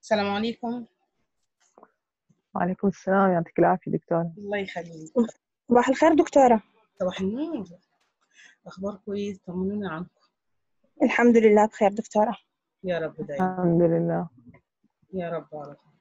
السلام عليكم وعليكم السلام يعطيك العافية دكتورة الله يخليك صباح الخير دكتورة صباح النور اخباركم ايه طمنونا عنكم الحمد لله بخير دكتورة يا رب دايما الحمد لله يا رب على طول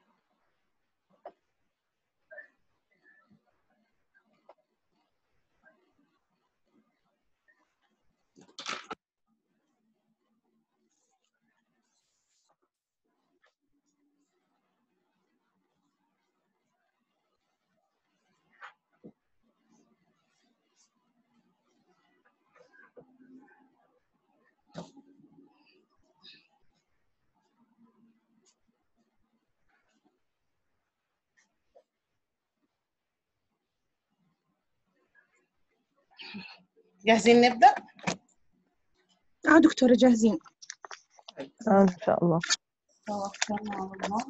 جاهزين نبدأ؟ اه دكتورة جاهزين آه إن شاء الله توكلنا على الله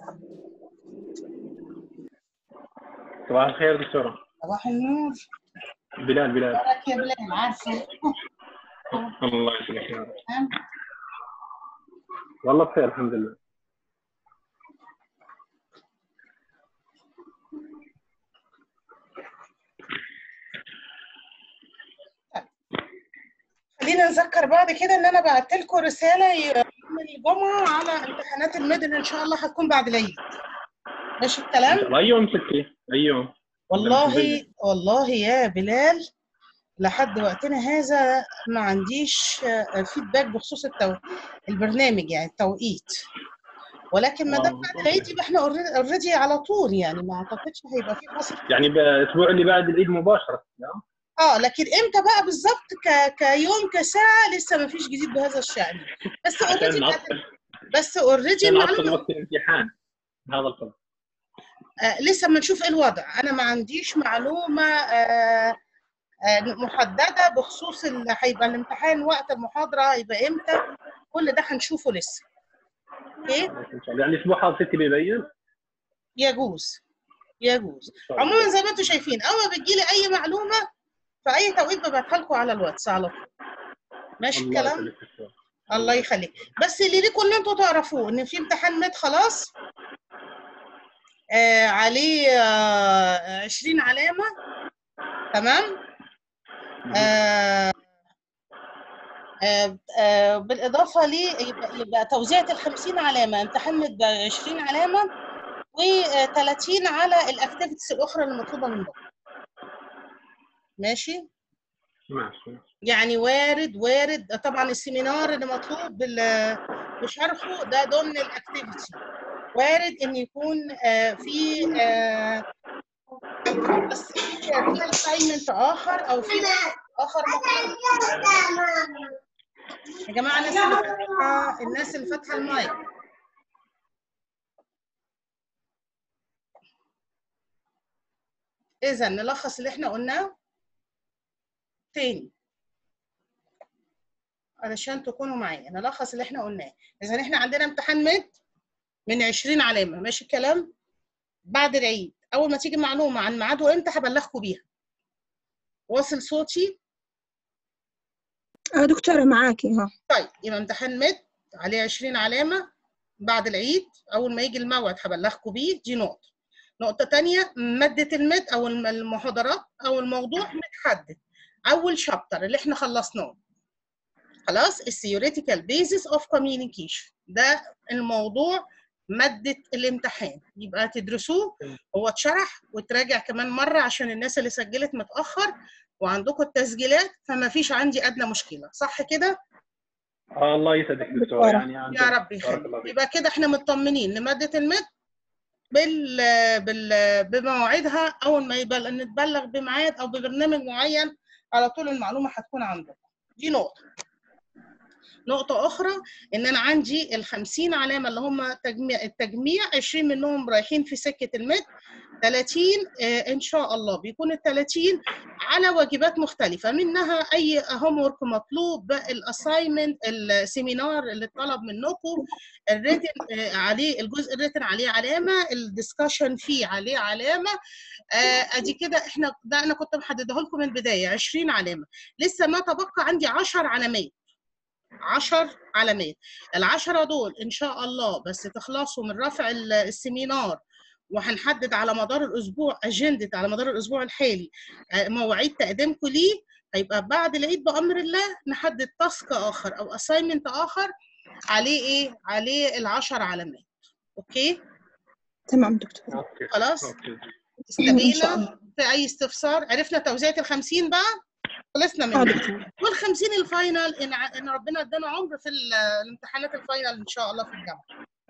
صباح الخير دكتورة صباح النور بلال بلال وراك يا بلال عارفة الله يسلمك يا رب تمام؟ والله بخير الحمد لله خلينا نذكر بعد كده ان انا بعت لكم رساله يوم الجمعه على امتحانات الميدل ان شاء الله هتكون بعد العيد ماشي الكلام اي يوم ستي اي يوم والله والله يا بلال لحد وقتنا هذا ما عنديش فيدباك بخصوص التو... البرنامج يعني التوقيت ولكن ما دام بعد العيد يبقى احنا اوريدي على طول يعني ما اعتقدش هيبقى في فاصل يعني الاسبوع اللي بعد العيد مباشرة نعم اه لكن امتى بقى بالظبط ك... كيوم كساعه لسه ما فيش جديد بهذا الشان بس عشان اوريدي نعطل بس اوريدي عشان نعطل المعلومه وقت الامتحان هذا الفضل آه لسه ما نشوف ايه الوضع انا ما عنديش معلومه آه آه محدده بخصوص اللي هيبقى الامتحان وقت المحاضره هيبقى امتى كل ده هنشوفه لسه اوكي ان شاء الله يعني الاسبوع هذا ستي بيبين يجوز يجوز إن شاء الله. عموما زي ما انتم شايفين اول ما بتجيلي اي معلومه في اي توقيت ببعتها لكم على الواتس على طول ماشي الله الكلام يخليك دكتورة. الله يخليك بس اللي ليكم ان انتوا تعرفوه ان في امتحان ميد خلاص آه عليه آه 20 علامه تمام آه آه آه بالاضافه ليه يبقى, يبقى توزيعه ال 50 علامه امتحان ميد ب 20 علامه و30 على الاكتيفيتيز الاخرى اللي مطلوبه منكم ماشي ماشي يعني وارد وارد طبعا السيمينار اللي مطلوب بال- بشرحه ده ضمن الاكتيفيتي وارد ان يكون آه، في آه، بس في في assignment اخر او في اخر مطلوب يا جماعه الناس اللي فاتحه الناس اللي فاتحه المايك اذا نلخص اللي احنا قلناه تاني علشان تكونوا معايا نلخص اللي احنا قلناه اذا احنا عندنا امتحان ميد من 20 علامه ماشي الكلام بعد العيد اول ما تيجي معلومه عن ميعاده امتى هبلغكم بيها واصل صوتي اه دكتورة معاكي ها طيب يبقى امتحان ميد عليه 20 علامه بعد العيد اول ما يجي الموعد هبلغكم بيه دي نقطه نقطه تانية ماده الميد او الم- المحاضرات او الموضوع متحدد اول شابتر اللي احنا خلصناه خلاص الثيوريتيكال بيزس اوف كوميونيكيشن ده الموضوع ماده الامتحان يبقى تدرسوه هو اتشرح وتراجع كمان مره عشان الناس اللي سجلت متاخر وعندكم التسجيلات فما فيش عندي ادنى مشكله صح كده آه الله يسعدك دكتورة دكتورة. يعني عن يا جد. رب بارك يخليك الله فيك يبقى كده احنا مطمنين لماده المد بال بال بمواعيدها اول ما يبقى نتبلغ بميعاد او ببرنامج معين على طول المعلومه هتكون عندكم دي نقطه نقطة أخرى إن أنا عندي ال 50 علامة اللي هم تجميع التجميع 20 منهم رايحين في سكة المد 30 آه، إن شاء الله بيكون ال 30 على واجبات مختلفة منها أي هوم ورك مطلوب الأساينمنت السيمينار اللي اتطلب منكم الريتن آه، عليه الجزء الريتن عليه علامة الدسكشن فيه عليه علامة آه، ادي كده احنا ده انا كنت محدده لكم من البدايه 20 علامه لسه ما تبقى عندي 10 علامات 10 علامات العشرة دول ان شاء الله بس تخلصوا من رفع ال- السيمينار وهنحدد على مدار الاسبوع اجنده على مدار الاسبوع الحالي آه، مواعيد تقديمكم ليه هيبقى بعد العيد بامر الله نحدد تاسك اخر او اساينمنت اخر عليه ايه عليه العشر علامات اوكي تمام دكتورة اوكي خلاص اوكي إن شاء استبينا الله. في اي استفسار عرفنا توزيعة الخمسين بقى خلصنا آه منها دكتورة والخمسين الفاينل ان ع- ان ربنا ادانا عمر في ال- الامتحانات الفاينل ان شاء الله في الجامعه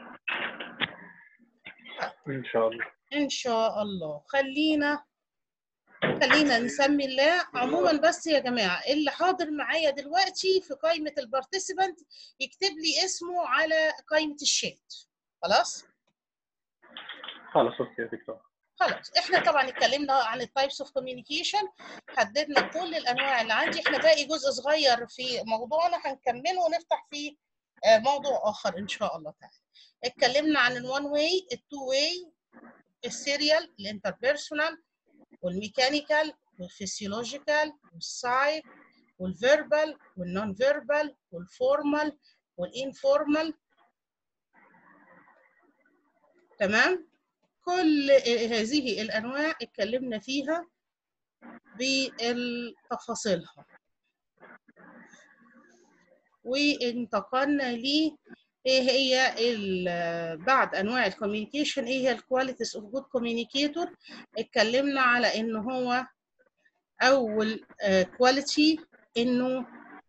ان شاء الله ان شاء الله خلينا خلينا نسمي الله عموما بس يا جماعه اللي حاضر معايا دلوقتي في قائمه البارتيسيبانت يكتب لي اسمه على قائمه الشات خلاص خلاص اوكي يا دكتور خلاص احنا طبعا اتكلمنا عن التايبس اوف كوميونيكيشن حددنا كل الانواع اللي عندي احنا باقي جزء صغير في موضوعنا هنكمله ونفتح فيه آه، موضوع اخر ان شاء الله تعالى اتكلمنا عن الوان واي التو واي السيريال الانتربيرسونال والميكانيكال والفسيولوجيكال والسايك والفيربال والنون فيربال والفورمال والانفورمال تمام كل هذه الانواع اتكلمنا فيها بتفاصيلها وانتقلنا ل ايه هي ال- بعد انواع الكوميونيكيشن ايه هي الكواليتيز اوف جود كوميونيكيتور اتكلمنا على ان هو اول كواليتي انه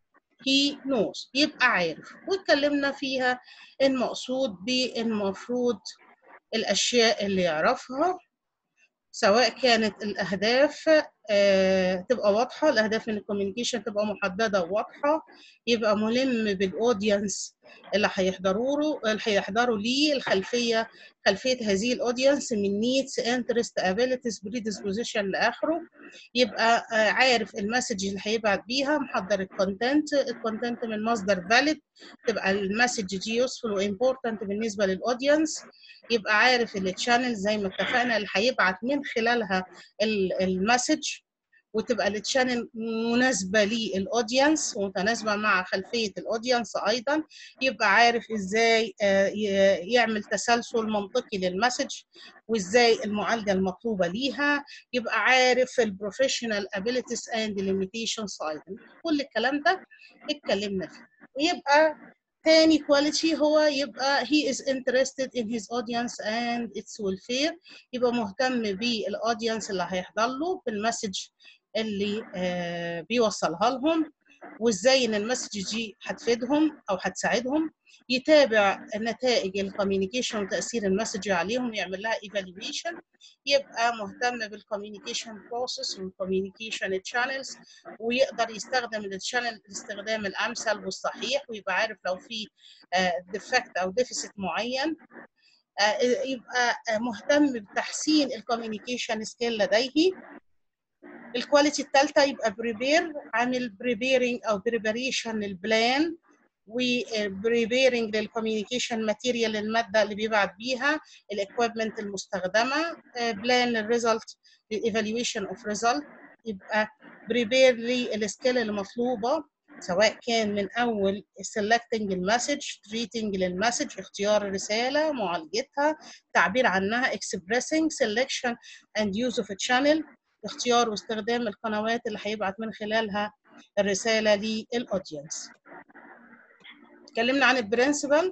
he knows يبقى عارف واتكلمنا فيها المقصود بالمفروض الاشياء اللي يعرفها سواء كانت الاهداف آه، تبقى واضحه الاهداف من الكوميونيكيشن تبقى محدده وواضحه يبقى ملم بالاودينس اللي هيحضروا له اللي هيحضروا ليه الخلفيه خلفيه هذه الاودينس من نيدز انترست ابيليتيز بريدisposition لاخره يبقى آه، عارف المسج اللي هيبعت بيها محضر الكونتنت الكونتنت من مصدر فاليد تبقى المسج دي يوسفول وامبورتنت بالنسبه للاودينس يبقى عارف التشانل زي ما اتفقنا اللي هيبعت من خلالها ال- المسج وتبقى التشانل مناسبه للاودينس ومتناسبه مع خلفيه الاودينس ايضا يبقى عارف ازاي آه، ي- يعمل تسلسل منطقي للمسج وازاي المعالجه المطلوبه ليها يبقى عارف البروفيشنال ابيليتيز اند ليميتيشنز ايضا كل الكلام ده اتكلمنا فيه ويبقى تاني كواليتي هو يبقى he is interested in his audience and its welfare يبقى مهتم بالاودينس اللي هيحضر له بالمسج اللي آه بيوصلها لهم وازاي ان المسج دي هتفيدهم او هتساعدهم يتابع نتائج الكوميونيكيشن وتاثير المسج عليهم يعمل لها ايفالويشن يبقى مهتم بالكوميونيكيشن بروسيس والكوميونيكيشن تشانلز ويقدر يستخدم التشانل الاستخدام الامثل والصحيح ويبقى عارف لو في ديفكت او ديفيسيت معين آه، يبقى آه، مهتم بتحسين الكوميونيكيشن سكيل لديه الكواليتي الثالثه يبقى بريبير عامل بريبيرنج او بريباريشن للبلان وبريبيرنج للكوميونيكيشن ماتيريال الماده اللي بيبعت بيها الاكويبمنت المستخدمه بلان للريزلت للايفالويشن اوف ريزلت يبقى بريبير للسكيل المطلوبه سواء كان من اول selecting المسج treating للمسج اختيار الرساله معالجتها تعبير عنها expressing selection and use of a channel اختيار واستخدام القنوات اللي هيبعت من خلالها الرساله للاودينس اتكلمنا عن البرنسبل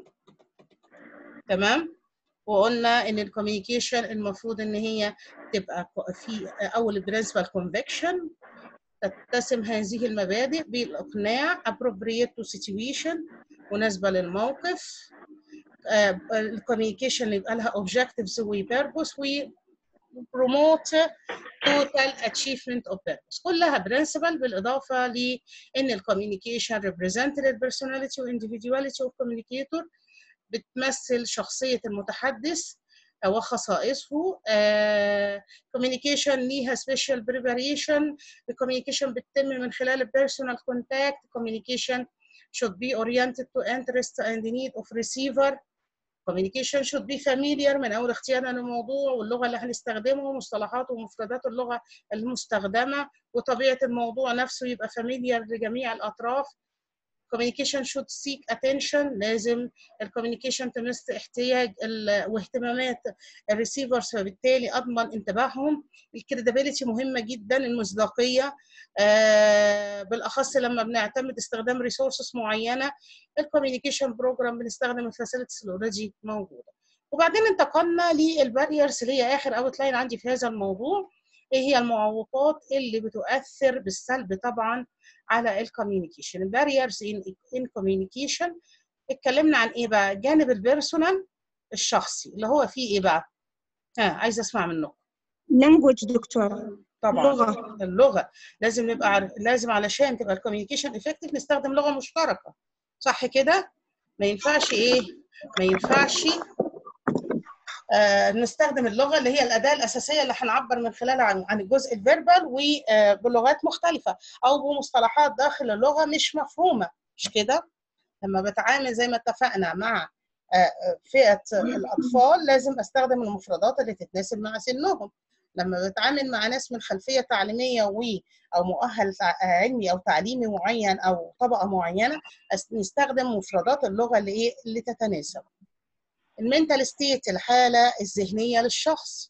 تمام وقلنا ان الكوميونيكيشن المفروض ان هي تبقى في اول برنسبل كونفكشن تتسم هذه المبادئ بالاقناع appropriate to situation مناسبه للموقف الكوميونيكيشن يبقى لها objectives و purpose و promote total achievement of purpose كلها برنسبل بالاضافه لان الكوميونيكيشن represent البرسوناليتي وانديفيدواليتي اوف communicator بتمثل شخصيه المتحدث وخصائصه كوميونيكيشن ليها سبيشال بريباريشن الكوميونيكيشن بتتم من خلال البيرسونال كونتاكت communication should be oriented to interest and need of receiver communication should be familiar من اول اختيارنا للموضوع واللغه اللي هنستخدمه ومصطلحات ومفردات اللغه المستخدمه وطبيعه الموضوع نفسه يبقى familiar لجميع الاطراف communication should seek attention لازم الكوميونيكيشن تمس احتياج ال- واهتمامات الريسيفرز فبالتالي اضمن انتباههم الكريديبيليتي مهمه جدا المصداقيه آه، بالاخص لما بنعتمد استخدام ريسورسز معينه الكوميونيكيشن بروجرام بنستخدم الفاسيلتيز اللي اوريدي موجوده وبعدين انتقلنا للباريرز اللي هي اخر اوت لاين عندي في هذا الموضوع ايه هي المعوقات اللي بتؤثر بالسلب طبعا على الكوميونيكيشن الباريرز ان كوميونيكيشن اتكلمنا عن ايه بقى الجانب البيرسونال الشخصي اللي هو فيه ايه بقى ها عايزه اسمع منكم language دكتورة طبعا لغة اللغه لازم نبقى عارف لازم علشان تبقى الكوميونيكيشن افكتيف نستخدم لغه مشتركه صح كده ما ينفعش ايه ما ينفعش آه نستخدم اللغه اللي هي الاداه الاساسيه اللي هنعبر من خلالها عن عن الجزء الفيربال وبلغات مختلفه او بمصطلحات داخل اللغه مش مفهومه مش كده لما بتعامل زي ما اتفقنا مع آه، آه، فئه الاطفال لازم استخدم المفردات اللي تتناسب مع سنهم لما بتعامل مع ناس من خلفيه تعليميه و او مؤهل تع- علمي او تعليمي معين او طبقه معينه أس- نستخدم مفردات اللغه اللي ايه اللي تتناسب المنتال ستيت الحاله الذهنيه للشخص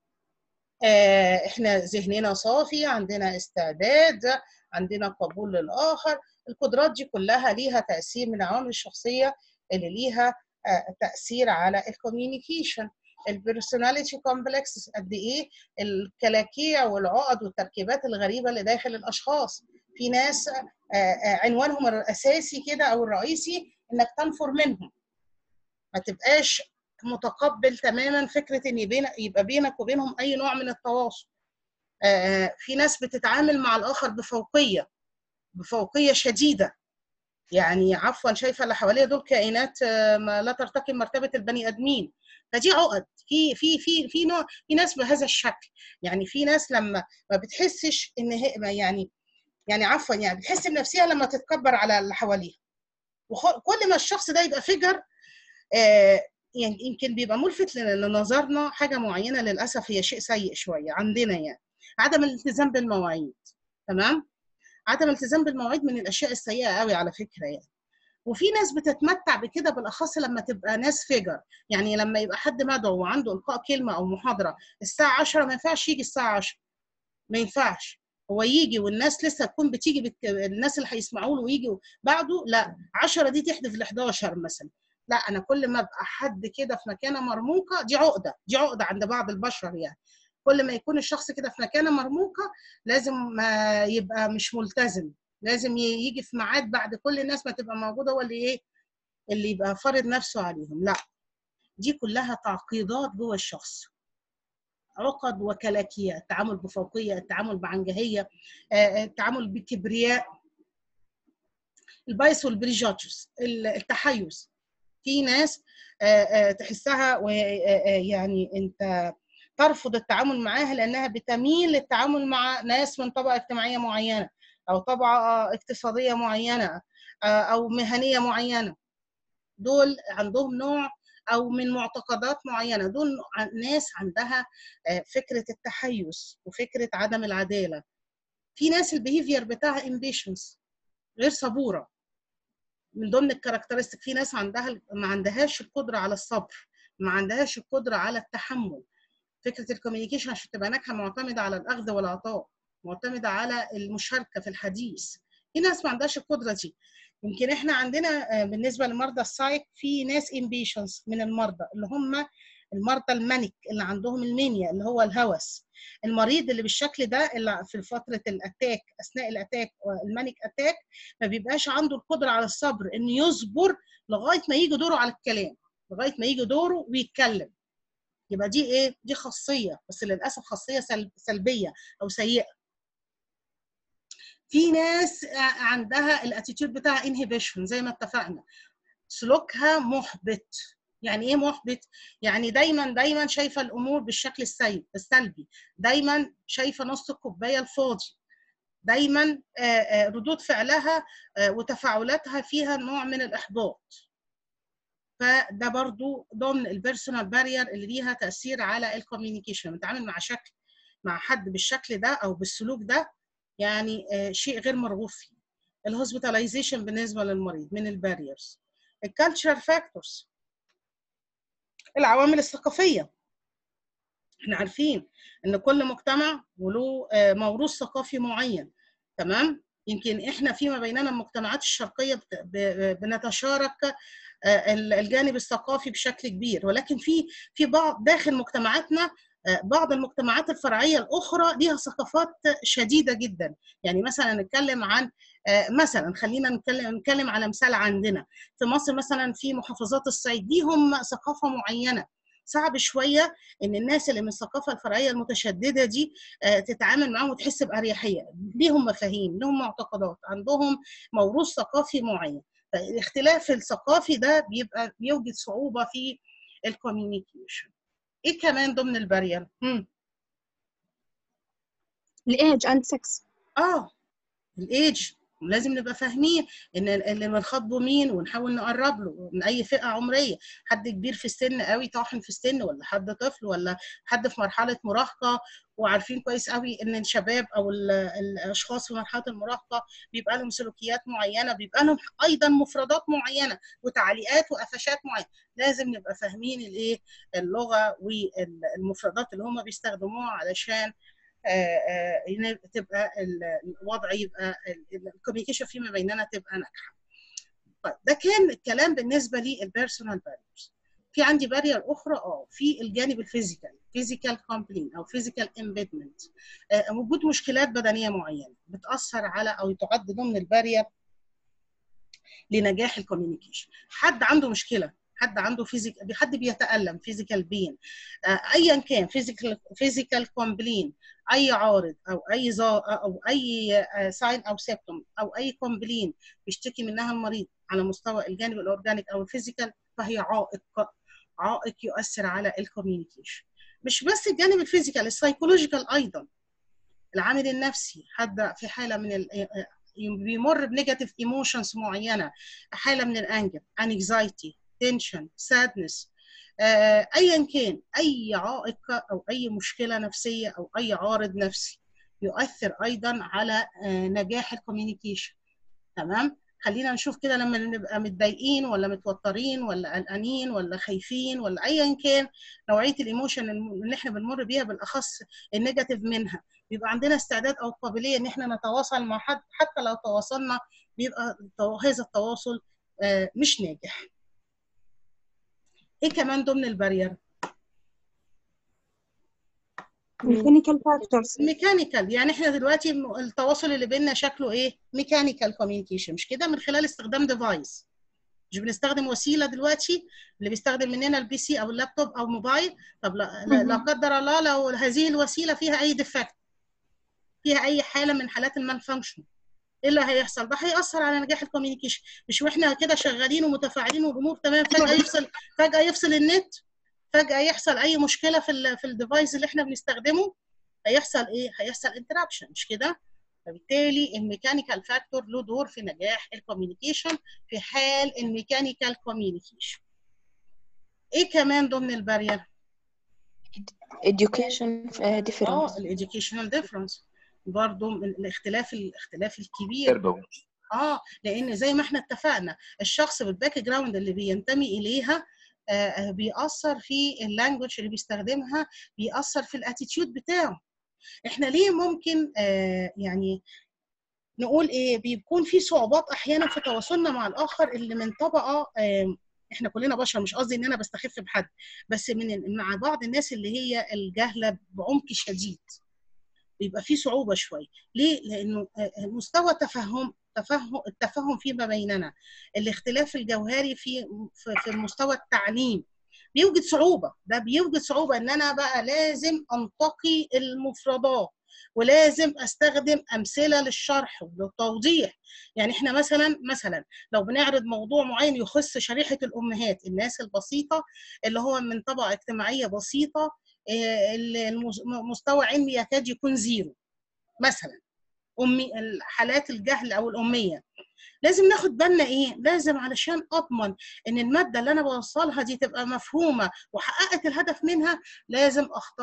آه، احنا ذهننا صافي عندنا استعداد عندنا قبول للاخر القدرات دي كلها ليها تاثير من العوامل الشخصيه اللي ليها آه، تاثير على الكوميونيكيشن البيرسوناليتي كومبلكس قد ايه الكلاكيع والعقد والتركيبات الغريبه اللي داخل الاشخاص في ناس آه، آه، عنوانهم الاساسي كده او الرئيسي انك تنفر منهم ما تبقاش متقبل تماما فكره ان بين يبقى بينك وبينهم اي نوع من التواصل آه، في ناس بتتعامل مع الاخر بفوقيه بفوقيه شديده يعني عفوا شايفه اللي حواليا دول كائنات آه، ما لا ترتقي مرتبه البني ادمين فدي عقد في في في في نوع في ناس بهذا الشكل يعني في ناس لما ما بتحسش ان هي ما يعني يعني عفوا يعني بتحس بنفسها لما تتكبر على اللي حواليها وكل ما الشخص ده يبقى فيجر آه، يعني يمكن بيبقى ملفت لن- لنظرنا حاجه معينه للاسف هي شيء سيء شويه عندنا يعني عدم الالتزام بالمواعيد تمام عدم الالتزام بالمواعيد من الاشياء السيئه قوي على فكره يعني وفي ناس بتتمتع بكده بالاخص لما تبقى ناس فيجر يعني لما يبقى حد مدعو وعنده القاء كلمه او محاضره الساعه 10 ما ينفعش يجي الساعه 10 ما ينفعش هو يجي والناس لسه تكون بتيجي بت... الناس اللي هيسمعوا له ويجوا بعده لا 10 دي تحدث ل 11 مثلا لا انا كل ما ابقى حد كده في مكانه مرموقه دي عقده دي عقده عند بعض البشر يعني كل ما يكون الشخص كده في مكانه مرموقه لازم ما يبقى مش ملتزم لازم ي- يجي في ميعاد بعد كل الناس ما تبقى موجوده هو اللي ايه اللي يبقى فارض نفسه عليهم لا دي كلها تعقيدات جوه الشخص عقد وكلاكية التعامل بفوقية التعامل بعنجهية آه، التعامل بكبرياء البايس والبريجاتشز التحيز في ناس آه، آه، تحسها و- آه، آه، يعني انت ترفض التعامل معاها لانها بتميل للتعامل مع ناس من طبقه اجتماعيه معينه او طبقه اقتصاديه معينه آه، او مهنيه معينه دول عندهم نوع او من معتقدات معينه دول عن- ناس عندها آه، فكره التحيز وفكره عدم العداله في ناس البيهيفير بتاعها امبيشنس غير صبوره من ضمن الكاركترستيك في ناس عندها ما عندهاش القدره على الصبر ما عندهاش القدره على التحمل فكره الكوميونيكيشن عشان تبقى ناجحه معتمده على الاخذ والعطاء معتمده على المشاركه في الحديث في ناس ما عندهاش القدره دي يمكن احنا عندنا آه، بالنسبه لمرضى السايك في ناس امبيشنس من المرضى اللي هم المرضى المانيك اللي عندهم المانيا اللي هو الهوس المريض اللي بالشكل ده اللي في فتره الاتاك اثناء الاتاك المانيك اتاك ما بيبقاش عنده القدره على الصبر انه يصبر لغايه ما يجي دوره على الكلام لغايه ما يجي دوره ويتكلم يبقى دي ايه دي خاصيه بس للاسف خاصيه سلب سلبيه او سيئه في ناس عندها الاتيتيود بتاع انهبيشن زي ما اتفقنا سلوكها محبط يعني ايه محبط يعني دايما دايما شايفه الامور بالشكل السيء السلبي دايما شايفه نص الكوبايه الفاضي دايما آه، آه، ردود فعلها آه، وتفاعلاتها فيها نوع من الاحباط فده برضو ضمن البيرسونال بارير اللي ليها تاثير على الكوميونيكيشن لما نتعامل مع شكل مع حد بالشكل ده او بالسلوك ده يعني آه، شيء غير مرغوب فيه الهوسبيتاليزيشن بالنسبه للمريض من الباريرز الكالتشرال فاكتورز العوامل الثقافيه احنا عارفين ان كل مجتمع وله آه، موروث ثقافي معين تمام يمكن احنا فيما بيننا المجتمعات الشرقيه بت- ب- بنتشارك آه، ال- الجانب الثقافي بشكل كبير ولكن في في بعض داخل مجتمعاتنا آه، بعض المجتمعات الفرعيه الاخرى ليها ثقافات شديده جدا يعني مثلا نتكلم عن آه، مثلا خلينا نتكلم نتكلم على مثال عندنا في مصر مثلا في محافظات الصعيد ليهم ثقافه معينه صعب شويه ان الناس اللي من الثقافه الفرعيه المتشدده دي آه، تتعامل معاهم وتحس باريحيه ليهم مفاهيم لهم معتقدات عندهم موروث ثقافي معين فالاختلاف الثقافي ده بيبقى بيوجد صعوبه في الكوميونيكيشن ايه كمان ضمن البارير هم. الإيج أند سكس اه الايدج لازم نبقى فاهمين ان اللي بنخاطبه مين ونحاول نقرب له من اي فئه عمريه حد كبير في السن قوي طاحن في السن ولا حد طفل ولا حد في مرحله مراهقه وعارفين كويس قوي ان الشباب او ال- الاشخاص في مرحله المراهقه بيبقى لهم سلوكيات معينه بيبقى لهم ايضا مفردات معينه وتعليقات وقفشات معينه لازم نبقى فاهمين الايه اللغه والمفردات اللي هم بيستخدموها علشان آه، آه، ين- تبقى ال- الوضع يبقى الكوميونيكيشن فيما بيننا تبقى ناجحه. طيب ده كان الكلام بالنسبه للبيرسونال باريرز. في عندي بارير اخرى اه في الجانب الفيزيكال فيزيكال كومبلين او فيزيكال امبيدمنت وجود مشكلات بدنيه معينه بتاثر على او تعد ضمن البارير لنجاح الكوميونيكيشن حد عنده مشكله حد عنده فيزيك حد بيتالم فيزيكال بين ايا كان فيزيكال فيزيكال كومبلين اي عارض او اي زا او اي ساين او سيبتوم او اي كومبلين بيشتكي منها المريض على مستوى الجانب الاورجانيك او الفيزيكال فهي عائق عائق يؤثر على الكوميونيكيشن مش بس الجانب الفيزيكال السايكولوجيكال ايضا العامل النفسي حد في حاله من ال بيمر بنيجاتيف ايموشنز معينه حاله من الانجر انكزايتي تنشن سادنس ايا كان اي عائق او اي مشكله نفسيه او اي عارض نفسي يؤثر ايضا على آه، نجاح الكوميونيكيشن تمام خلينا نشوف كده لما نبقى متضايقين ولا متوترين ولا قلقانين ولا خايفين ولا ايا كان نوعيه الايموشن اللي احنا بنمر بيها بالاخص النيجاتيف منها بيبقى عندنا استعداد او قابليه ان احنا نتواصل مع حد حتى لو تواصلنا بيبقى التوا- هذا التواصل آه، مش ناجح ايه كمان ضمن البارير mechanical factors ميكانيكال يعني احنا دلوقتي الم- التواصل اللي بيننا شكله ايه ميكانيكال كوميونيكيشن مش كده من خلال استخدام ديفايس مش بنستخدم وسيله دلوقتي اللي بيستخدم مننا البي سي او اللابتوب او موبايل طب لا لا لا قدر الله لو هذه الوسيله فيها اي ديفكت فيها اي حاله من حالات المان فانكشن ايه اللي هيحصل ده هيأثر على نجاح الكوميونيكيشن مش واحنا كده شغالين ومتفاعلين والامور تمام فجأة يفصل فجأة يفصل النت فجأة يحصل اي مشكلة في ال في الديفايس اللي احنا بنستخدمه هيحصل ايه هيحصل انترابشن مش كده فبالتالي الميكانيكال فاكتور له دور في نجاح الكوميونيكيشن في حال الميكانيكال كوميونيكيشن ايه كمان ضمن البارير education uh, difference اه الاديوكيشنال ديفرنس برضه من الاختلاف الاختلاف الكبير تربوي اه لان زي ما احنا اتفقنا الشخص بالباك جراوند اللي بينتمي اليها آه، آه، بيأثر في اللانجوج اللي بيستخدمها بيأثر في الاتيتيود بتاعه احنا ليه ممكن آه، يعني نقول ايه بيكون في صعوبات احيانا في تواصلنا مع الاخر اللي من طبقه آه، احنا كلنا بشر مش قصدي ان انا بستخف بحد بس من مع بعض الناس اللي هي الجهله بعمق شديد بيبقى في صعوبه شويه ليه لانه آه، مستوى تفهم تفهم التفاهم فيما بيننا الاختلاف الجوهري في في في مستوى التعليم بيوجد صعوبه ده بيوجد صعوبه ان انا بقى لازم انتقي المفردات ولازم استخدم امثله للشرح وللتوضيح يعني احنا مثلا مثلا لو بنعرض موضوع معين يخص شريحه الامهات الناس البسيطه اللي هو من طبقه اجتماعيه بسيطه آه، المس- مستوى علمي يكاد يكون زيرو مثلا امي حالات الجهل او الاميه لازم ناخد بالنا ايه لازم علشان اضمن ان الماده اللي انا بوصلها دي تبقى مفهومه وحققت الهدف منها لازم اختار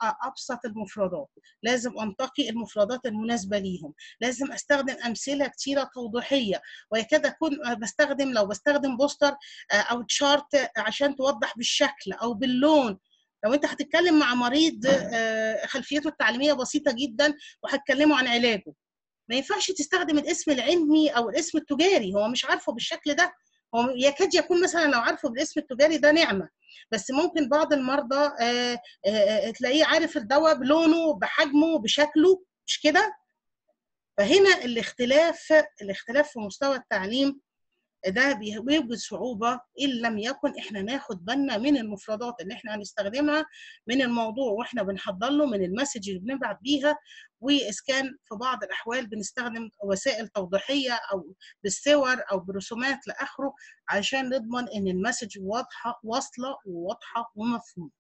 ابسط المفردات لازم انتقي المفردات المناسبه ليهم لازم استخدم امثله كتيره توضيحيه ويكاد اكون بستخدم لو بستخدم بوستر آه، او تشارت عشان توضح بالشكل او باللون لو انت هتتكلم مع مريض آه، خلفيته التعليميه بسيطه جدا وهتكلمه عن علاجه ما ينفعش تستخدم الاسم العلمي او الاسم التجاري هو مش عارفه بالشكل ده هو يكاد يكون مثلا لو عارفه بالاسم التجاري ده نعمه بس ممكن بعض المرضى آه، آه، آه، تلاقيه عارف الدواء بلونه بحجمه بشكله مش كده فهنا الاختلاف الاختلاف في مستوى التعليم ده بي- بيوجد صعوبة إن لم يكن إحنا ناخد بالنا من المفردات اللي إحنا هنستخدمها من الموضوع وإحنا بنحضر له من المسج اللي بنبعت بيها وإذا كان في بعض الأحوال بنستخدم وسائل توضيحية أو بالصور أو برسومات لآخره عشان نضمن إن المسج واضحة واصلة وواضحة ومفهومة.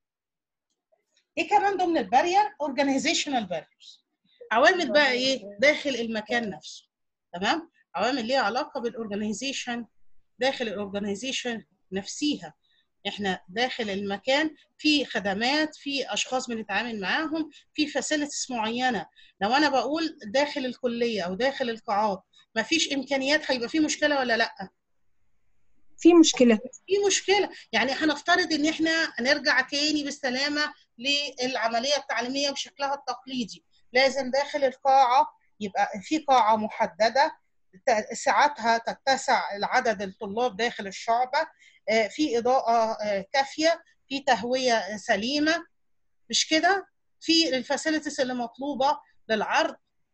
إيه كمان ضمن البارير؟ organizational barriers. عوامل بقى إيه؟ داخل المكان نفسه. تمام؟ عوامل ليها علاقه بالاورجنايزيشن داخل الاورجنايزيشن نفسيها احنا داخل المكان في خدمات في اشخاص بنتعامل معاهم في فاسيلتيز معينه لو انا بقول داخل الكليه او داخل القاعات ما فيش امكانيات هيبقى في مشكله ولا لا في مشكلة في مشكله يعني هنفترض ان احنا نرجع تاني بالسلامه للعمليه التعليميه بشكلها التقليدي لازم داخل القاعه يبقى في قاعه محدده ت- ساعاتها تتسع عدد الطلاب داخل الشعبة آه، في إضاءة آه، كافية في تهوية سليمة مش كده في الفاسيلتيز اللي مطلوبة للعرض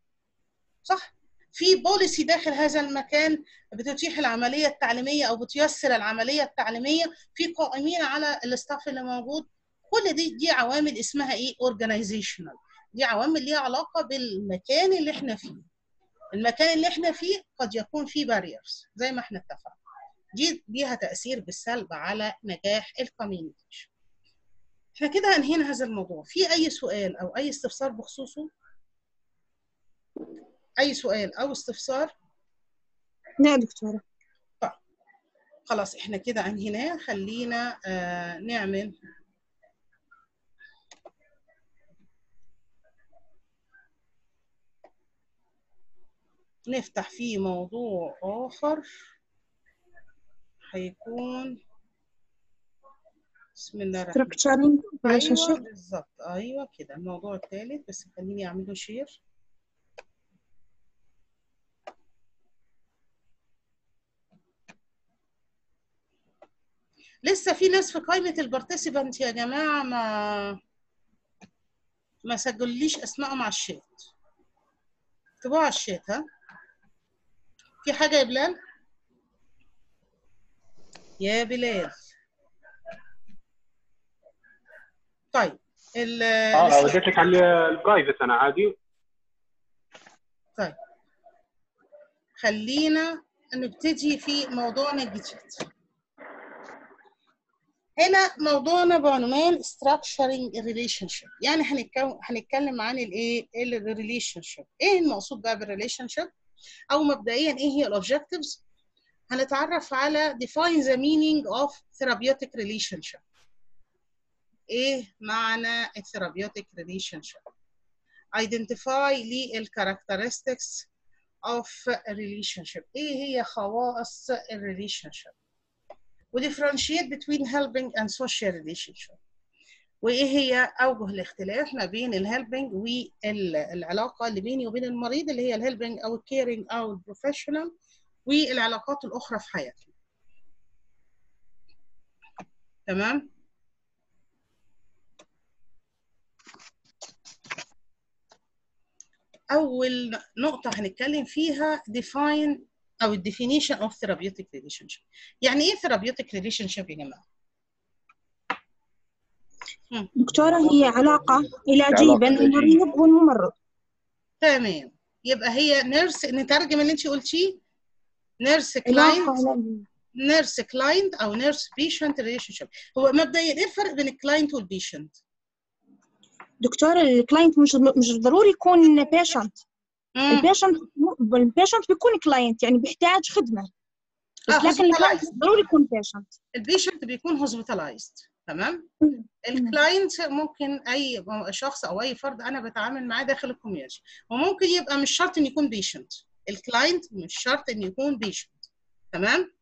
صح في بوليسي داخل هذا المكان بتتيح العملية التعليمية أو بتيسر العملية التعليمية في قائمين على الاستاف اللي موجود كل دي دي عوامل اسمها ايه organizational دي عوامل ليها علاقة بالمكان اللي احنا فيه المكان اللي احنا فيه قد يكون فيه باريرز زي ما احنا اتفقنا دي ليها تأثير بالسلب على نجاح الكوميونيكيشن احنا كده انهينا هذا الموضوع في اي سؤال او اي استفسار بخصوصه اي سؤال او استفسار لا دكتورة خلاص احنا كده انهيناه خلينا آه نعمل نفتح فيه موضوع آخر هيكون بسم الله الرحمن structuring ايوه relationship بالظبط ايوه كده الموضوع الثالث بس خليني اعمل له شير لسه في ناس في قائمة البارتيسيبانت يا جماعة ما ما سجليش اسمائهم على الشات اكتبوها على الشات ها في حاجة يا بلال يا بلال طيب ال اه وديت لك على البرايفت انا عادي طيب خلينا نبتدي في موضوعنا الجديد هنا موضوعنا بعنوان structuring a relationship يعني هنتكلم هنتكلم عن الايه الريليشن شيب ايه المقصود بقى بالريليشن شيب او مبدئيا ايه هي الاوبجكتيفز هنتعرف على define the meaning of therapeutic relationship ايه معنى الثيرابيوتيك relationship identify لي الكاركترستكس of a relationship ايه هي خواص الريليشن وديفرنشيت between helping and social relationship وايه هي اوجه الاختلاف ما بين الهيلبنج والعلاقه اللي بيني وبين المريض اللي هي الهيلبنج او الكيرنج او البروفيشنال والعلاقات الاخرى في حياتنا تمام اول نقطه هنتكلم فيها define او الديفينيشن اوف therapeutic relationship يعني ايه therapeutic relationship يا جماعه دكتورة هي علاقة علاجية بين المريض والممرض تمام يبقى هي نيرس نترجم اللي انت قلتيه نيرس كلاينت علاقة علاجية نيرس كلاينت او نيرس بيشنت ريليشن شيب هو مبدئيا ايه الفرق بين الكلاينت والبيشنت دكتورة الكلاينت مش مش ضروري يكون بيشنت البيشنت البيشنت بيكون كلاينت يعني بيحتاج خدمة بس آه، لكن الكلاينت hospitalized. مش ضروري يكون بيشنت البيشنت بيكون هوسبيتالايزد تمام الكلاينت ممكن اي شخص او اي فرد انا بتعامل معاه داخل الكوميونتي وممكن يبقى مش شرط ان يكون بيشنت الكلاينت مش شرط ان يكون بيشنت تمام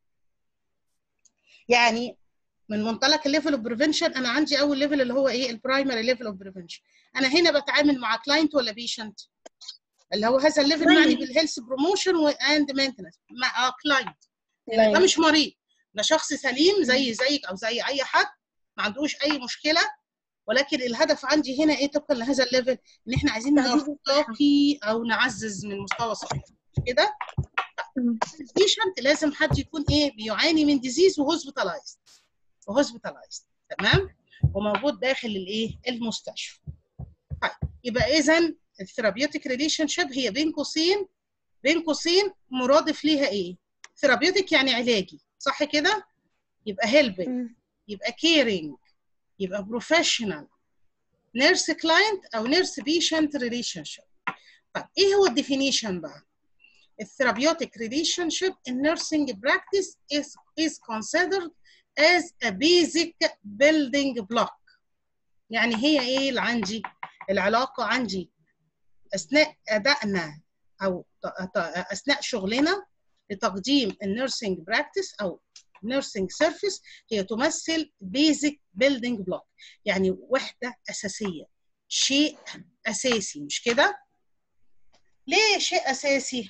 يعني من منطلق الليفل اوف بريفنشن انا عندي اول ليفل اللي هو ايه البرايمري ليفل اوف بريفنشن انا هنا بتعامل مع كلاينت ولا بيشنت اللي هو هذا الليفل معني بالهيلث بروموشن واند مينتنس مع كلاينت ده مش مريض ده شخص سليم زي زيك او زي اي حد ما عندوش اي مشكله ولكن الهدف عندي هنا ايه طبقا لهذا الليفل ان احنا عايزين نرتقي او نعزز من مستوى صحته كده البيشنت لازم حد يكون ايه بيعاني من ديزيز وهوسبيتالايزد وهوسبيتالايزد تمام وموجود داخل الايه المستشفى طيب يبقى اذا الثيرابيوتيك ريليشن شيب هي بين قوسين بين قوسين مرادف ليها ايه ثيرابيوتيك يعني علاجي صح كده يبقى هيلبنج يبقى كيرنج يبقى بروفيشنال نيرس كلاينت او نيرس بيشنت ريليشن شيب طيب ايه هو الديفينيشن بقى الثيرابيوتيك ريليشن شيب in nursing practice is is considered as a basic building block يعني هي ايه اللي عندي العلاقه عندي اثناء ادائنا او اثناء شغلنا لتقديم النيرسينج براكتس او نيرسينج سيرفيس هي تمثل بيزك بيلدينج بلوك يعني وحده اساسيه شيء اساسي مش كده ليه شيء اساسي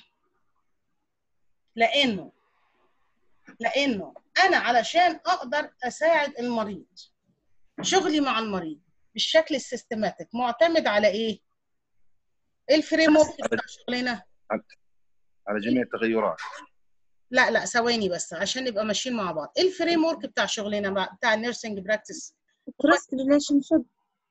لانه لانه انا علشان اقدر اساعد المريض شغلي مع المريض بالشكل السيستماتيك معتمد على ايه الفريم ورك بتاع شغلنا على جميع التغيرات لا لا ثواني بس عشان نبقى ماشيين مع بعض ايه الفريم ورك بتاع شغلنا بتاع النيرسينج براكتس تراست ريليشن شيب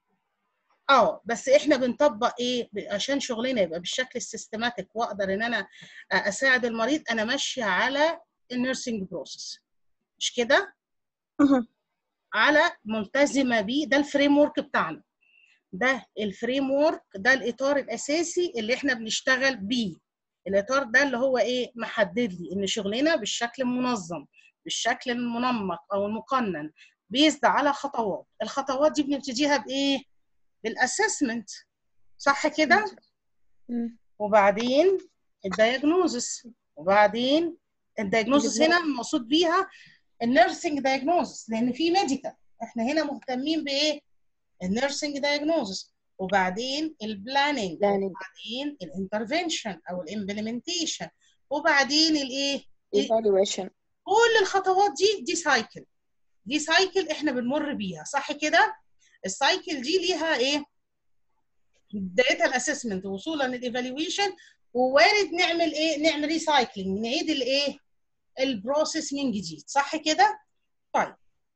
اه بس احنا بنطبق ايه عشان شغلنا يبقى بالشكل السيستماتيك واقدر ان انا اساعد المريض انا ماشيه على النيرسينج بروسيس مش كده أه. على ملتزمه بيه ده الفريم ورك بتاعنا ده الفريم ورك ده الاطار الاساسي اللي احنا بنشتغل بيه الاطار ده اللي هو ايه محدد لي ان شغلنا بالشكل المنظم بالشكل المنمق او المقنن بيزد على خطوات الخطوات دي بنبتديها بايه بالاسسمنت صح كده وبعدين الدايجنوزس وبعدين الدايجنوزس هنا المقصود بيها النيرسينج دايجنوزس لان في ميديكال احنا هنا مهتمين بايه النيرسينج دايجنوزس وبعدين البلاننج وبعدين الانترفنشن او الامبلمنتيشن وبعدين الايه ايفالويشن كل الخطوات دي دي سايكل دي سايكل احنا بنمر بيها صح كده السايكل دي ليها ايه بدايتها الاسسمنت وصولا للايفالويشن ووارد نعمل ايه نعمل ريسايكلينج نعيد الايه البروسيس من جديد صح كده طيب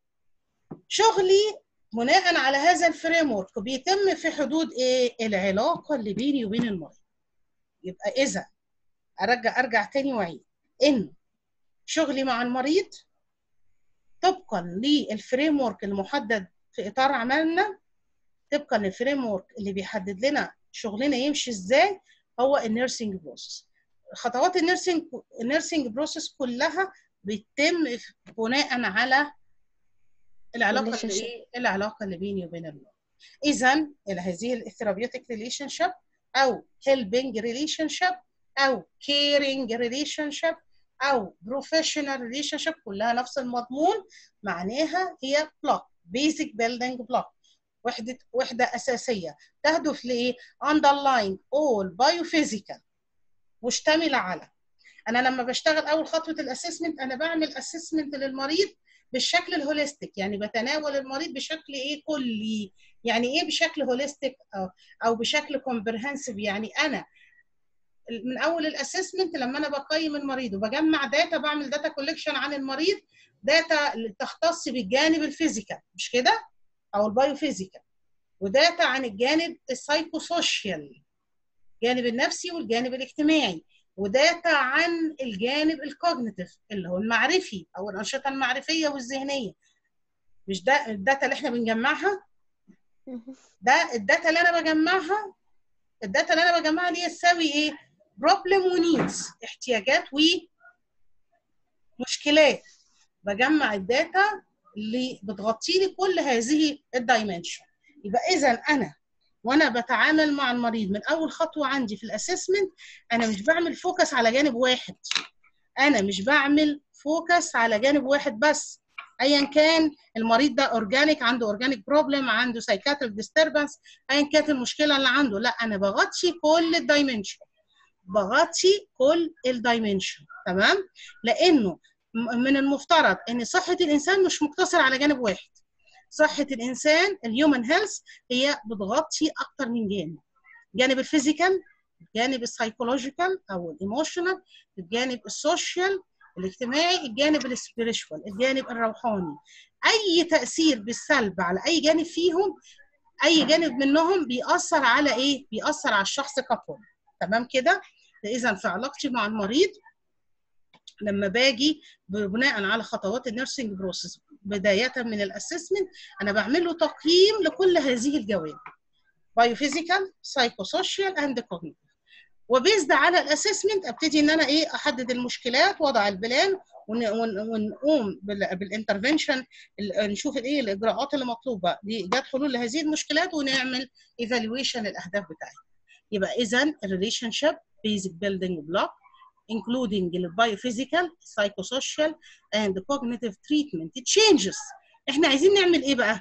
شغلي بناء على هذا الفريم ورك بيتم في حدود ايه العلاقه اللي بيني وبين المريض يبقى اذا ارجع ارجع تاني واعيد ان شغلي مع المريض طبقا للفريم ورك المحدد في اطار عملنا طبقا للفريم ورك اللي بيحدد لنا شغلنا يمشي ازاي هو النيرسينج بروسيس خطوات النيرسينج النيرسينج بروسيس كلها بتتم بناء على العلاقه اللي ايه العلاقه اللي بيني وبين المريض اذا هذه الثيرابيوتيك ريليشن شيب او هيلبنج ريليشن شيب او كيرنج ريليشن شيب او بروفيشنال ريليشن شيب كلها نفس المضمون معناها هي بلوك بيزك بيلدينج بلوك وحده وحده اساسيه تهدف لايه underline all biophysical مشتمله على انا لما بشتغل اول خطوه الاسسمنت انا بعمل اسسمنت للمريض بالشكل الهوليستيك يعني بتناول المريض بشكل ايه كلي يعني ايه بشكل هوليستيك او, أو بشكل كومبرهنسيف يعني انا من اول الاسسمنت لما انا بقيم المريض وبجمع داتا بعمل داتا كولكشن عن المريض داتا تختص بالجانب الفيزيكال مش كده او البايوفيزيكال وداتا عن الجانب السايكوسوشيال الجانب النفسي والجانب الاجتماعي وداتا عن الجانب الكوجنيتيف اللي هو المعرفي او الانشطه المعرفيه والذهنيه مش ده الداتا اللي احنا بنجمعها ده الداتا اللي انا بجمعها الداتا اللي انا بجمعها دي تساوي ايه بروبلم ونيدز احتياجات ومشكلات بجمع الداتا اللي بتغطي لي كل هذه الدايمنشن يبقى اذا انا وانا بتعامل مع المريض من اول خطوه عندي في الاسسمنت انا مش بعمل فوكس على جانب واحد انا مش بعمل فوكس على جانب واحد بس ايا كان المريض ده اورجانيك عنده اورجانيك بروبلم عنده سايكاتريك ديستربنس ايا كانت المشكله اللي عنده لا انا بغطي كل الدايمنشن بغطي كل الدايمنشن تمام لانه م- من المفترض ان صحه الانسان مش مقتصره على جانب واحد صحه الانسان الهيومن هيلث هي بتغطي اكتر من جانب الجانب الفيزيكال الجانب السايكولوجيكال او الايموشنال الجانب السوشيال الاجتماعي الجانب السبيريشوال الجانب الروحاني اي تاثير بالسلب على اي جانب فيهم اي جانب منهم بيأثر على ايه بيأثر على الشخص ككل تمام كده اذا في علاقتي مع المريض لما باجي بناء على خطوات النيرسينج بروسيس بدايه من الاسسمنت انا بعمل له تقييم لكل هذه الجوانب بايوفيزيكال سايكوسوشيال اند كوجنيتيف وبيزد على الاسسمنت ابتدي ان انا ايه احدد المشكلات واضع البلان ون- ون- ونقوم بال- بالانترفنشن ال- نشوف الايه الاجراءات اللي مطلوبه لايجاد حلول لهذه المشكلات ونعمل ايفالويشن للاهداف بتاعتنا يبقى اذا الريليشن شيب بيزك بيلدينج بلوك including the biophysical, psychosocial, and cognitive treatment changes. احنا عايزين نعمل ايه بقى؟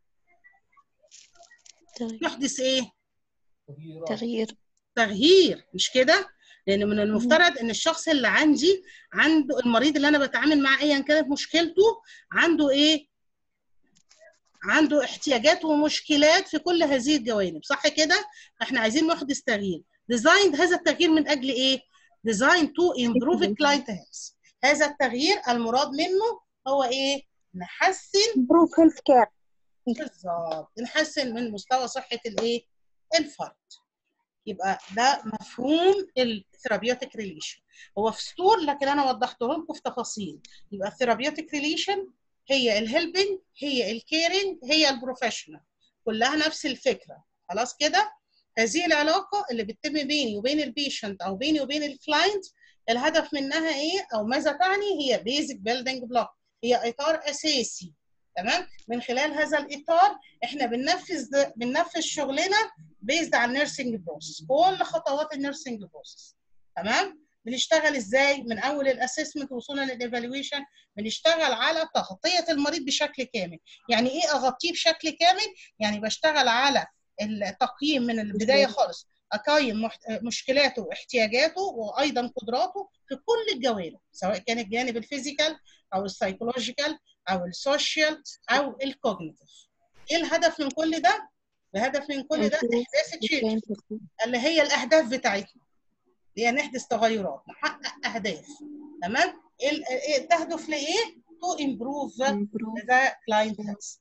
يحدث ايه؟ تغيير تغيير مش كده؟ لان من المفترض ان الشخص اللي عندي عنده المريض اللي انا بتعامل معاه ايا كانت مشكلته عنده ايه؟ عنده احتياجات ومشكلات في كل هذه الجوانب صح كده؟ احنا عايزين نحدث تغيير. ديزاين هذا التغيير من اجل ايه؟ ديزاين تو امبروف الكلاينت هيلث. هذا التغيير المراد منه هو ايه؟ نحسن improve health care بالظبط نحسن من مستوى صحه الايه؟ الفرد. يبقى ده مفهوم الثيرابيوتيك ريليشن هو في سطور لكن انا وضحته لكم في تفاصيل يبقى الثيرابيوتيك ريليشن هي الهيلبنج هي الكيرنج هي البروفيشنال كلها نفس الفكره خلاص كده هذه العلاقه اللي بتتم بيني وبين البيشنت او بيني وبين الكلاينت الهدف منها ايه او ماذا تعني هي بيزك بيلدينج بلوك هي اطار اساسي تمام من خلال هذا الاطار احنا بننفذ بننفذ شغلنا بيزد على النيرسينج بروسس كل خطوات النيرسينج بروسس تمام بنشتغل ازاي من اول الاسسمنت وصولا للايفالويشن بنشتغل على تغطيه المريض بشكل كامل يعني ايه اغطيه بشكل كامل يعني بشتغل على التقييم من البدايه خالص اقيم محت... مشكلاته واحتياجاته وايضا قدراته في كل الجوانب سواء كان الجانب الفيزيكال او السايكولوجيكال او السوشيال او الكوجنيتيف ايه الهدف من كل ده الهدف من كل ده احداث تشينج اللي هي الاهداف بتاعتنا اللي هي نحدث تغيرات نحقق اهداف تمام ال- إيه- تهدف لايه تو امبروف ذا كلاينت هيلث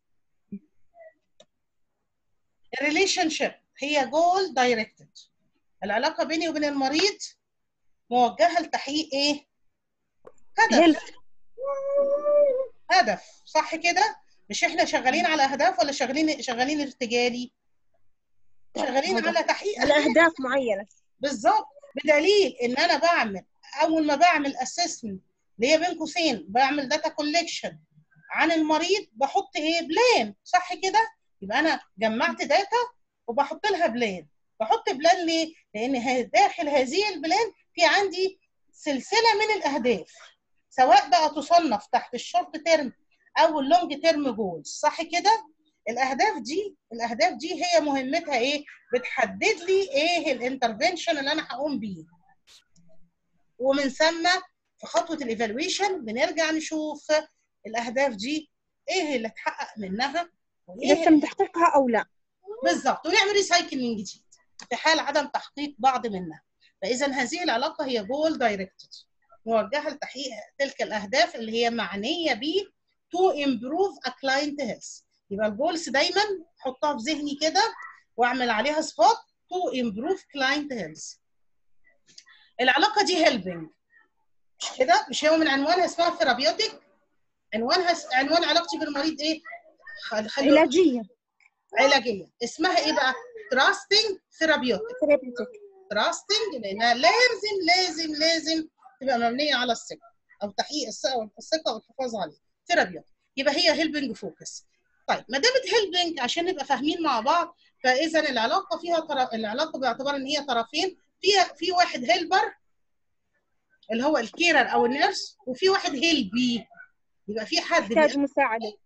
الريليشن شيب هي جول دايركتد العلاقه بيني وبين المريض موجهه لتحقيق ايه هدف health هدف صح كده مش احنا شغالين على اهداف ولا شغالين شغالين ارتجالي شغالين هدف. على تحقيق على أهداف. أهداف معينة بالظبط بدليل ان انا بعمل اول ما بعمل اسسمنت اللي هي بين قوسين بعمل داتا كولكشن عن المريض بحط ايه بلان صح كده يبقى انا جمعت داتا وبحط لها بلان بحط بلان ليه لان ه- داخل هذه البلان في عندي سلسله من الاهداف سواء بقى تصنف تحت الشورت تيرم او اللونج تيرم جولز صح كده الاهداف دي الاهداف دي هي مهمتها ايه بتحدد لي ايه الانترفنشن اللي انا هقوم بيه ومن ثم في خطوه الايفالويشن بنرجع نشوف الاهداف دي ايه اللي اتحقق منها إذا وايه تم تحقيقها أو لا بالظبط ونعمل ريسايكل من جديد في حال عدم تحقيق بعض منها فاذا هذه العلاقه هي جول دايركتد موجهه لتحقيق تلك الاهداف اللي هي معنيه ب تو امبروف ا كلاينت هيلث يبقى الجولز دايما احطها في ذهني كده واعمل عليها سبوت تو امبروف كلاينت هيلث العلاقه دي هيلبنج مش كده مش هو من عنوانها اسمها ثيرابيوتيك عنوانها عنوان علاقتي بالمريض ايه خل... خلو... علاجية علاجيه اسمها ايه بقى تراستنج ثيرابيوتيك ثيرابيوتيك تراستنج لانها لازم لازم لازم تبقى مبنيه على الثقه او تحقيق الثقه الثقه والحفاظ عليها ثيرابيوتيك يبقى هي هيلبنج فوكس طيب ما دامت هيلبنج عشان نبقى فاهمين مع بعض فاذا العلاقه فيها طرف العلاقه باعتبار ان هي طرفين فيها في واحد هيلبر اللي هو الكيرر او النيرس وفي واحد هيلبي يبقى في حد يحتاج بيقدم مساعدة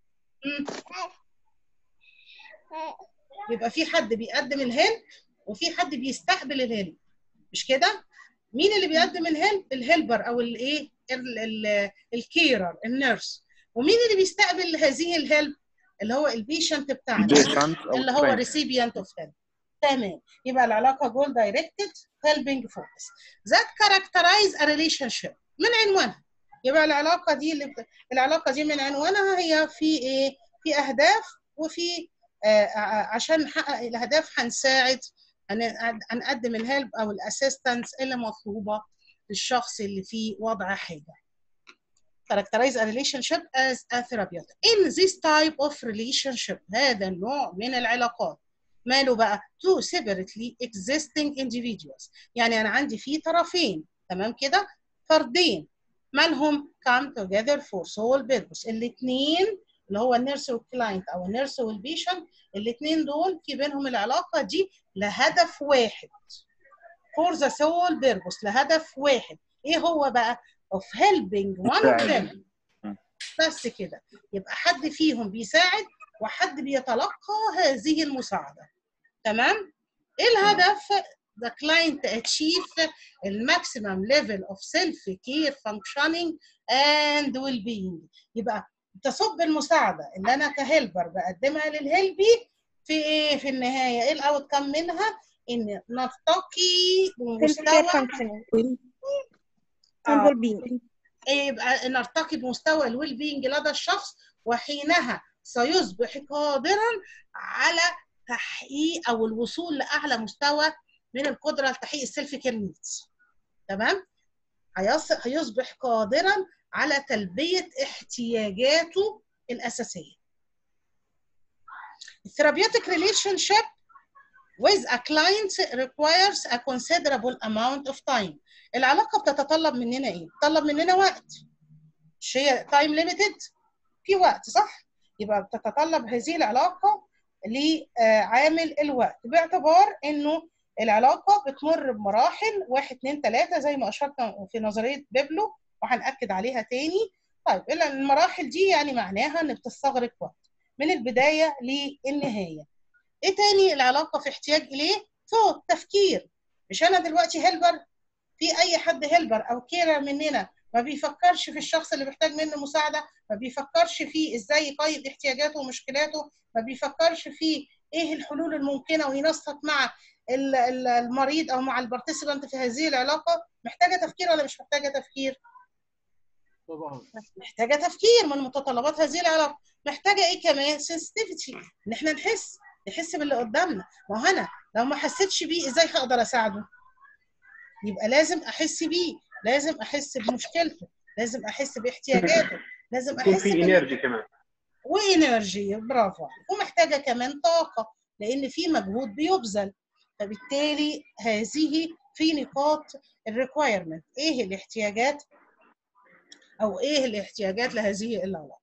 يبقى في حد بيقدم الهيلب وفي حد بيستقبل الهيلب مش كده مين اللي بيقدم الهيلب الهيلبر او الايه ال- ال- الكيرر النيرس ومين اللي بيستقبل هذه الهيلب اللي هو البيشنت بتاعنا البيشنت او اللي هو الكلاينت. recipient of help تمام يبقى العلاقه جول دايركتد helping focus that characterize a relationship من عنوانها يبقى العلاقه دي اللي بت... العلاقه دي من عنوانها هي في ايه في اهداف وفي آه ع- عشان نحقق الاهداف هنساعد هن- هنقدم الهيلب او الاسيستنس اللي مطلوبه للشخص اللي في وضع حاجه characterize a relationship as a therapeutic. In this type of relationship هذا النوع من العلاقات ماله بقى two separately existing individuals يعني أنا عندي فيه طرفين تمام كده فردين مالهم come together for sole purpose الاثنين اللي هو النيرس والكلاينت او النيرس والبيشنت الاثنين دول في بينهم العلاقه دي لهدف واحد for the sole purpose لهدف واحد ايه هو بقى of helping one of them مم. بس كده يبقى حد فيهم بيساعد وحد بيتلقى هذه المساعدة تمام ايه الهدف the client to achieve the maximum level of self-care functioning and well-being يبقى تصب المساعدة اللي أنا كهيلبر بقدمها للهيلبي في إيه في النهاية إيه الأوت كم منها إن نرتقي self care بمستوى functioning and آه. well-being يبقى نرتقي بمستوى الويل بينج لدى الشخص وحينها سيصبح قادرا على تحقيق او الوصول لاعلى مستوى من القدره لتحقيق السيلف كير نيدز تمام هيص- هيصبح قادرا على تلبيه احتياجاته الاساسيه الثيرابيوتيك ريليشن شيب with a client requires a considerable amount of time العلاقه بتتطلب مننا ايه بتتطلب مننا وقت مش هي تايم ليميتد في وقت صح يبقى بتتطلب هذه العلاقه لعامل الوقت باعتبار انه العلاقه بتمر بمراحل واحد اتنين تلاته زي ما اشرنا في نظريه بيبلو وهنأكد عليها تاني طيب إلا المراحل دي يعني معناها ان بتستغرق وقت من البدايه للنهايه ايه تاني العلاقه في احتياج اليه ثوت تفكير مش انا دلوقتي هيلبر في اي حد هيلبر او كيرر مننا ما بيفكرش في الشخص اللي محتاج منه مساعده ما بيفكرش في ازاي يقيد احتياجاته ومشكلاته ما بيفكرش في ايه الحلول الممكنه وينسق مع ال- ال- المريض او مع البارتيسيبانت في هذه العلاقه محتاجه تفكير ولا مش محتاجه تفكير طبعا محتاجه تفكير من متطلبات هذه العلاقه محتاجه ايه كمان سنسيتيفيتي ان احنا نحس نحس باللي قدامنا ما هو انا لو ما حسيتش بيه ازاي هقدر اساعده يبقى لازم احس بيه لازم احس بمشكلته لازم احس باحتياجاته لازم يكون احس في بال- انرجي كمان وانرجي برافو عليك. ومحتاجه كمان طاقه لان في مجهود بيبذل فبالتالي هذه في نقاط الريكوايرمنت ايه الاحتياجات او ايه الاحتياجات لهذه العلاقه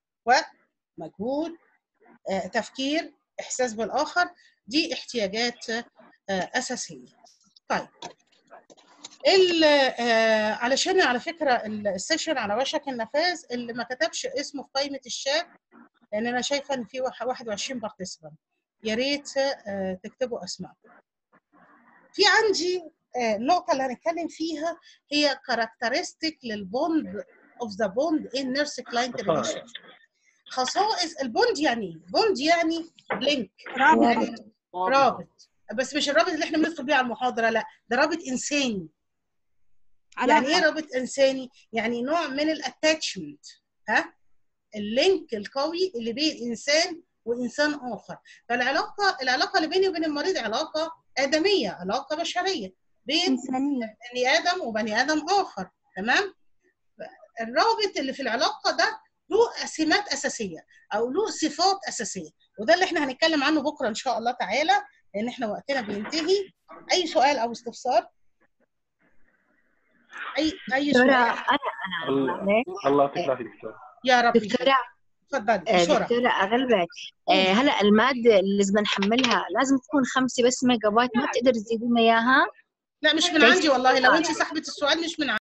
ومجهود آه، تفكير احساس بالاخر دي احتياجات آه، اساسيه طيب ال- آه، علشان على فكره السيشن على وشك النفاذ اللي ما كتبش اسمه في قائمه الشات لان انا شايفه ان في واحد- 21 بارتيسيبانت يا ريت آه، تكتبوا اسمائكم في عندي آه، النقطه اللي هنتكلم فيها هي كاركترستيك للبوند اوف ذا بوند ان نيرس كلاينت خصائص. ريليشن خصائص البوند يعني ايه؟ بوند يعني لينك رابط رابط بس مش الرابط اللي احنا بندخل بيه على المحاضره لا ده رابط انساني يعني ايه علاقة رابط انساني يعني نوع من الاتاتشمنت ها اللينك القوي اللي بين انسان وانسان اخر فالعلاقه العلاقه اللي بيني وبين المريض علاقه ادميه علاقه بشريه بين إنسانية بني ادم وبني ادم اخر تمام الرابط اللي في العلاقه ده له سمات اساسيه او له صفات اساسيه وده اللي احنا هنتكلم عنه بكره ان شاء الله تعالى لان احنا وقتنا بينتهي اي سؤال او استفسار اي اي دكتورة سؤال أنا أنا الله معلش. الله يعطيك العافيه دكتور يا رب دكتورة اتفضلي آه، بسرعه دكتورة أغلبك آه، هلا المادة اللي لازم نحملها لازم تكون خمسة بس ميجا بايت ما بتقدر تزيدون إياها لا مش من ليش؟ عندي والله لو انت سحبت السؤال مش من